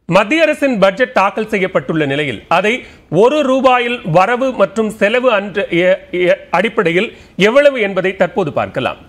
மத்திய அரசின் பட்ஜெட் தாக்கல் செய்யப்பட்டுள்ள நிலையில் அதை ஒரு ரூபாயில் வரவு மற்றும் செலவு அன்ற எ- எ- அடிப்படையில் எவ்வளவு என்பதை தற்போது பார்க்கலாம்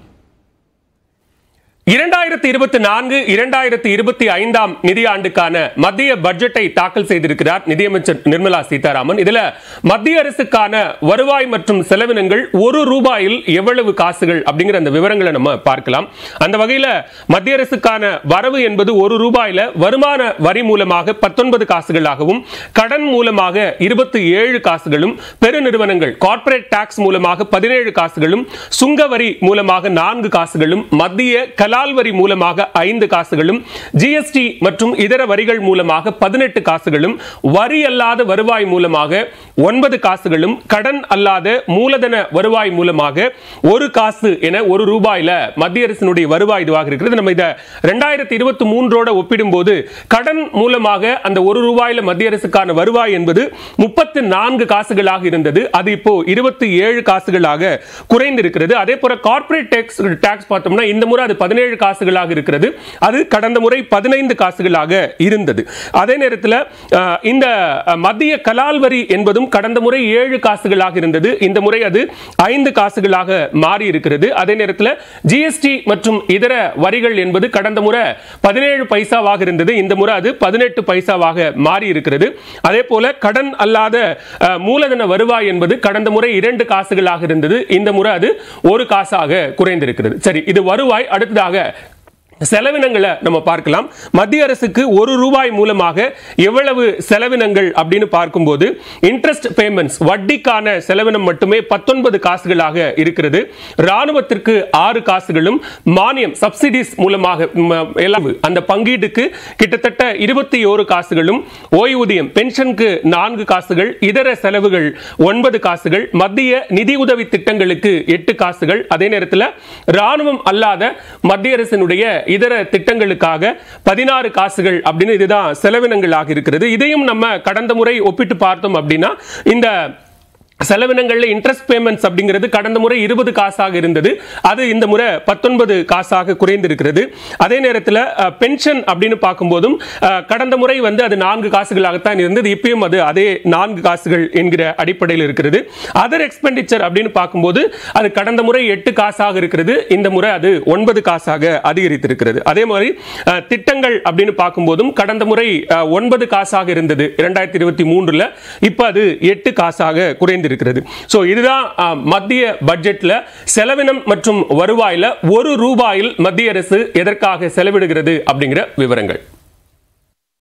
இரண்டாயிரத்தி இருபத்தி நான்கு இரண்டாயிரத்தி இருபத்தி ஐந்தாம் நிதியாண்டுக்கான மத்திய பட்ஜெட்டை தாக்கல் செய்திருக்கிறார் நிதியமைச்சர் நிர்மலா சீதாராமன் இதுல மத்திய அரசுக்கான வருவாய் மற்றும் செலவினங்கள் ஒரு ரூபாயில் எவ்வளவு காசுகள் அப்படிங்கிற அந்த விவரங்களை நம்ம பார்க்கலாம் அந்த வகையில மத்திய அரசுக்கான வரவு என்பது ஒரு ரூபாயில வருமான வரி மூலமாக பத்தொன்பது காசுகளாகவும் கடன் மூலமாக இருபத்தி ஏழு காசுகளும் பெருநிறுவனங்கள் கார்ப்பரேட் டாக்ஸ் மூலமாக பதினேழு காசுகளும் சுங்க வரி மூலமாக நான்கு காசுகளும் மத்திய கலால் வரி மூலமாக ஐந்து காசுகளும் ஜிஎஸ்டி மற்றும் இதர வரிகள் மூலமாக பதினெட்டு காசுகளும் வரி அல்லாத வருவாய் மூலமாக ஒன்பது காசுகளும் கடன் அல்லாத மூலதன வருவாய் மூலமாக ஒரு காசு என ஒரு ரூபாயில மத்திய அரசினுடைய வருவாய் இதுவாக இருக்கிறது நம்ம இதை ரெண்டாயிரத்தி இருபத்தி மூன்றோட ஒப்பிடும்போது கடன் மூலமாக அந்த ஒரு ரூபாயில மத்திய அரசுக்கான வருவாய் என்பது முப்பத்து நான்கு காசுகளாக இருந்தது அது இப்போ இருபத்தி ஏழு காசுகளாக குறைந்திருக்கிறது அதே போல கார்ப்பரேட் டேக்ஸ் டாக்ஸ் பார்த்தோம்னா இந்த முறை அது பதினேழு காசுகளாக இருக்கிறது அது கடந்த முறை பதினைந்து காசுகளாக இருந்தது அதே நேரத்தில் அஹ், இந்த அஹ், மத்திய கலால் வரி என்பதும் கடந்த முறை ஏழு காசுகளாக இருந்தது இந்த முறை அது ஐந்து காசுகளாக மாறி இருக்கிறது அதே நேரத்தில் ஜிஎஸ்டி மற்றும் இதர வரிகள் என்பது கடந்த முறை பதினேழு பைசாவாக இருந்தது இந்த முறை அது பதினெட்டு பைசாவாக மாறி இருக்கிறது அதே போல கடன் அல்லாத அஹ், மூலதன வருவாய் என்பது கடந்த முறை இரண்டு காசுகளாக இருந்தது இந்த முறை அது ஒரு காசாக குறைந்திருக்கிறது சரி இது வருவாய் அடுத்ததாக செலவினங்களை நம்ம பார்க்கலாம் மத்திய அரசுக்கு ஒரு ரூபாய் மூலமாக எவ்வளவு செலவினங்கள் அப்படின்னு பார்க்கும்போது இன்ட்ரெஸ்ட் பேமெண்ட்ஸ் வட்டிக்கான செலவினம் மட்டுமே பத்தொன்பது காசுகளாக இருக்கிறது ராணுவத்திற்கு ஆறு காசுகளும் மானியம் சப்சிடிஸ் மூலமாக ம, எல்லாம் அந்த பங்கீட்டுக்கு கிட்டத்தட்ட இருபத்தி ஓரு காசுகளும் ஓய்வூதியம் பென்ஷனுக்கு நான்கு காசுகள் இதர செலவுகள் ஒன்பது காசுகள் மத்திய நிதியுதவி திட்டங்களுக்கு எட்டு காசுகள் அதே நேரத்தில் ராணுவம் அல்லாத மத்திய அரசினுடைய இதர திட்டங்களுக்காக பதினாறு காசுகள் அப்படின்னு இதுதான் செலவினங்களாக இருக்கிறது இதையும் நம்ம கடந்த முறை ஒப்பிட்டு பார்த்தோம் அப்படின்னா இந்த செலவினங்கள்ல இன்ட்ரெஸ்ட் பேமெண்ட்ஸ் அப்படிங்கிறது கடந்த முறை இருபது காசாக இருந்தது அது இந்த முறை பத்தொன்பது காசாக குறைந்திருக்கிறது அதே நேரத்தில் பென்ஷன் அப்படின்னு பார்க்கும்போதும் அஹ், கடந்த முறை வந்து அது நான்கு காசுகளாகத்தான் இருந்தது இப்பயும் அது அதே நான்கு காசுகள் என்கிற அடிப்படையில் இருக்கிறது அதர் எக்ஸ்பெண்டிச்சர் அப்படின்னு பார்க்கும்போது அது கடந்த முறை எட்டு காசாக இருக்கிறது இந்த முறை அது ஒன்பது காசாக அதிகரித்திருக்கிறது அதே மாதிரி அஹ், திட்டங்கள் அப்படின்னு பார்க்கும்போதும் கடந்த முறை அஹ், ஒன்பது காசாக இருந்தது இரண்டாயிரத்தி இருபத்தி மூன்றுல இப்போ அது எட்டு காசாக குறைந்திருக்கிறது ஸோ இதுதான் அஹ், மத்திய பட்ஜெட்ல செலவினம் மற்றும் வருவாயில ஒரு ரூபாயில் மத்திய அரசு எதற்காக செலவிடுகிறது அப்படிங்கிற விவரங்கள்